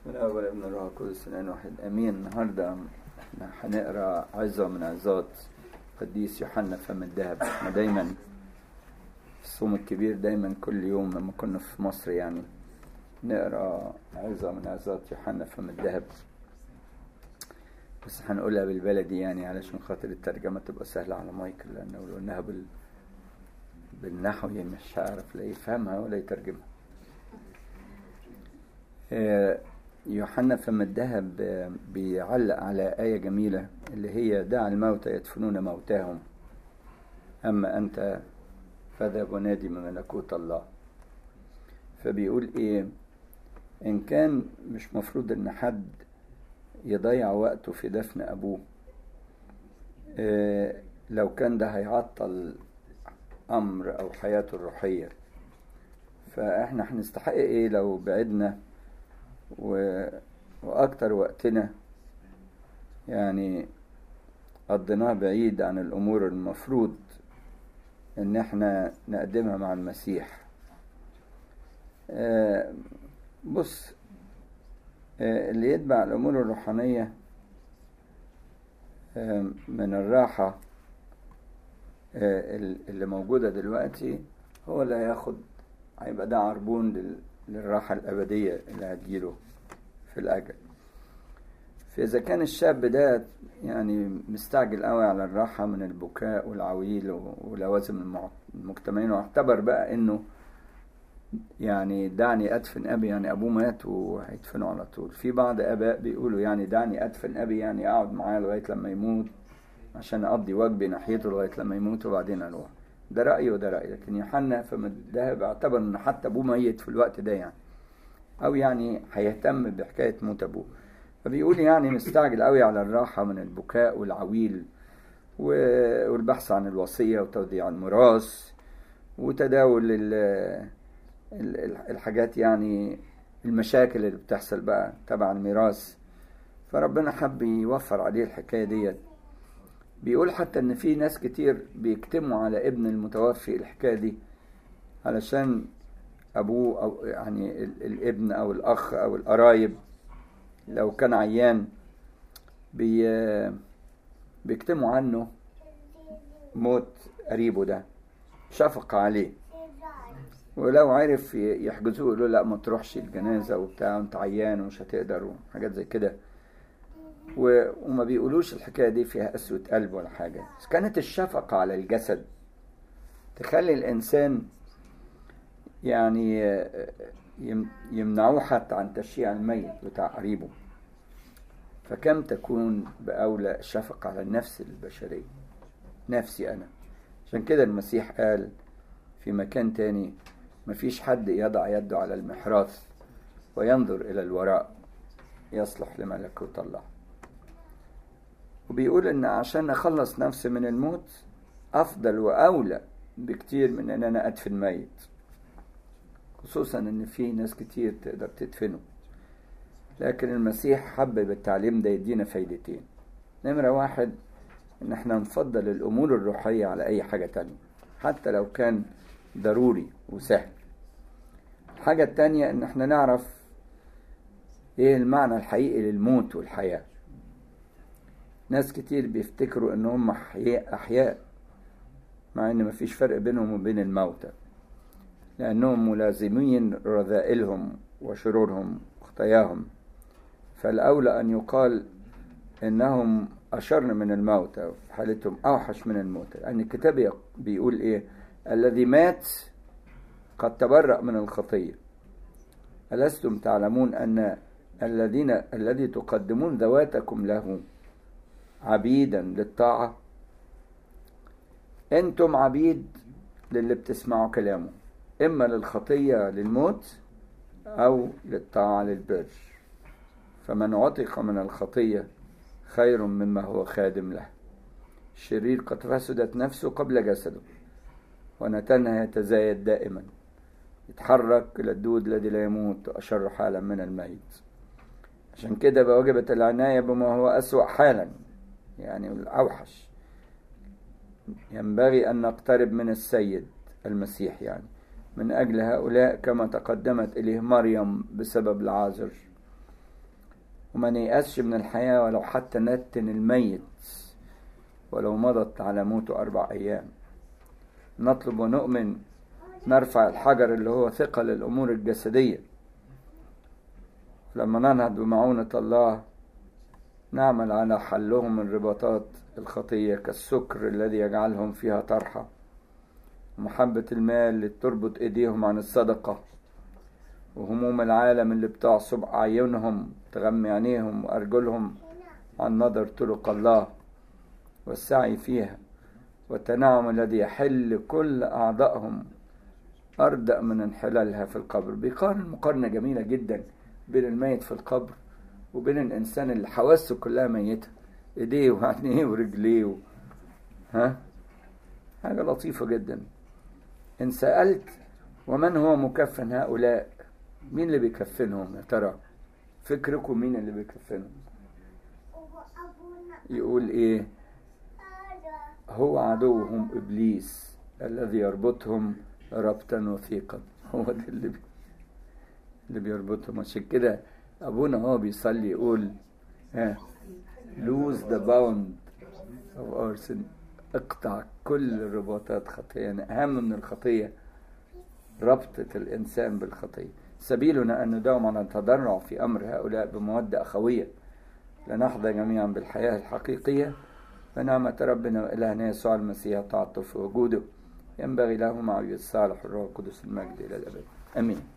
بسم الله والابن الروح القدس الان واحد امين النهارده احنا هنقرا عظه من عظات قديس يوحنا فم الذهب احنا دايما الصوم الكبير دايما كل يوم لما كنا في مصر يعني نقرا عظه من عظات يوحنا فم الذهب بس هنقولها بالبلدي يعني علشان خاطر الترجمه تبقى سهله على مايكل لانه لو قلناها بال بالنحوي مش هعرف لا يفهمها ولا يترجمها يوحنا فم الذهب بيعلق على آية جميلة اللي هي دع الموتى يدفنون موتاهم أما أنت فذهب ونادي من ملكوت الله فبيقول إيه إن كان مش مفروض إن حد يضيع وقته في دفن أبوه إيه لو كان ده هيعطل أمر أو حياته الروحية فإحنا هنستحق إيه لو بعدنا و... وأكتر وقتنا يعني قضيناه بعيد عن الأمور المفروض إن احنا نقدمها مع المسيح آه بص آه اللي يتبع الأمور الروحانية آه من الراحة اللي موجودة دلوقتي هو اللي هياخد هيبقى ده عربون لل... للراحة الأبدية اللي هتجيله في الأجل فإذا كان الشاب ده يعني مستعجل قوي على الراحة من البكاء والعويل ولوازم المجتمعين واعتبر بقى إنه يعني دعني أدفن أبي يعني أبوه مات وهيدفنه على طول في بعض آباء بيقولوا يعني دعني أدفن أبي يعني أقعد معاه لغاية لما يموت عشان أقضي واجبي ناحيته لغاية لما يموت وبعدين أروح ده رأيي وده رأيي لكن يوحنا فمن الذهب اعتبر ان حتى ابوه ميت في الوقت ده يعني او يعني هيهتم بحكاية موت ابوه فبيقول يعني مستعجل قوي على الراحة من البكاء والعويل والبحث عن الوصية وتوزيع الميراث وتداول الحاجات يعني المشاكل اللي بتحصل بقى تبع الميراث فربنا حب يوفر عليه الحكاية ديت بيقول حتى ان في ناس كتير بيكتموا على ابن المتوفي الحكايه دي علشان ابوه او يعني الابن او الاخ او القرايب لو كان عيان بي بيكتموا عنه موت قريبه ده شفقة عليه ولو عرف يحجزوه يقولوا لا ما تروحش الجنازة وبتاع انت عيان ومش هتقدر وحاجات زي كده وما بيقولوش الحكاية دي فيها قسوة قلب ولا حاجة بس كانت الشفقة على الجسد تخلي الإنسان يعني يمنعوه حتى عن تشييع الميت بتاع قريبه فكم تكون بأولى الشفقة على النفس البشرية نفسي أنا عشان كده المسيح قال في مكان تاني مفيش حد يضع يده على المحراث وينظر إلى الوراء يصلح لملكوت الله وبيقول ان عشان اخلص نفسي من الموت افضل واولى بكتير من ان انا ادفن ميت خصوصا ان في ناس كتير تقدر تدفنه لكن المسيح حبب التعليم ده يدينا فايدتين نمرة واحد ان احنا نفضل الامور الروحية على اي حاجة تانية حتى لو كان ضروري وسهل الحاجة التانية ان احنا نعرف ايه المعنى الحقيقي للموت والحياه ناس كتير بيفتكروا ان هم احياء احياء مع ان مفيش فرق بينهم وبين الموتى لانهم ملازمين رذائلهم وشرورهم وخطاياهم فالاولى ان يقال انهم اشر من الموتى في حالتهم اوحش من الموتى لان الكتاب بيقول ايه الذي مات قد تبرأ من الخطيه ألستم تعلمون أن الذين الذي تقدمون ذواتكم له عبيدا للطاعة انتم عبيد للي بتسمعوا كلامه اما للخطية للموت او للطاعة للبر فمن عتق من الخطية خير مما هو خادم له الشرير قد فسدت نفسه قبل جسده ونتنها يتزايد دائما يتحرك إلى الدود الذي لا يموت أشر حالا من الميت عشان كده بوجبت العناية بما هو أسوأ حالا يعني الأوحش ينبغي أن نقترب من السيد المسيح يعني من أجل هؤلاء كما تقدمت إليه مريم بسبب العازر وما نيأسش من الحياة ولو حتى نتن الميت ولو مضت على موته أربع أيام نطلب ونؤمن نرفع الحجر اللي هو ثقل الأمور الجسدية لما ننهض بمعونة الله نعمل على حلهم من رباطات الخطية كالسكر الذي يجعلهم فيها طرحة محبة المال اللي تربط ايديهم عن الصدقة وهموم العالم اللي بتعصب أعينهم تغمي عينيهم وأرجلهم عن نظر طرق الله والسعي فيها والتنعم الذي يحل كل أعضائهم أردأ من انحلالها في القبر بيقارن مقارنة جميلة جدا بين الميت في القبر وبين الإنسان اللي حواسه كلها ميتة إيديه وعينيه ورجليه و... ها حاجة لطيفة جدا إن سألت ومن هو مكفن هؤلاء مين اللي بيكفنهم يا ترى فكركم مين اللي بيكفنهم يقول ايه هو عدوهم ابليس الذي يربطهم ربطا وثيقا هو ده اللي بي... اللي بيربطهم عشان كده ابونا هو بيصلي يقول ها lose the bound of our sin اقطع كل الرباطات خطية يعني أهم من الخطية ربطة الإنسان بالخطية سبيلنا أن نداوم على التضرع في أمر هؤلاء بمودة أخوية لنحظى جميعا بالحياة الحقيقية فنعمة ربنا وإلهنا يسوع المسيح تعطف وجوده ينبغي له مع الصالح الروح القدس المجد إلى الأبد آمين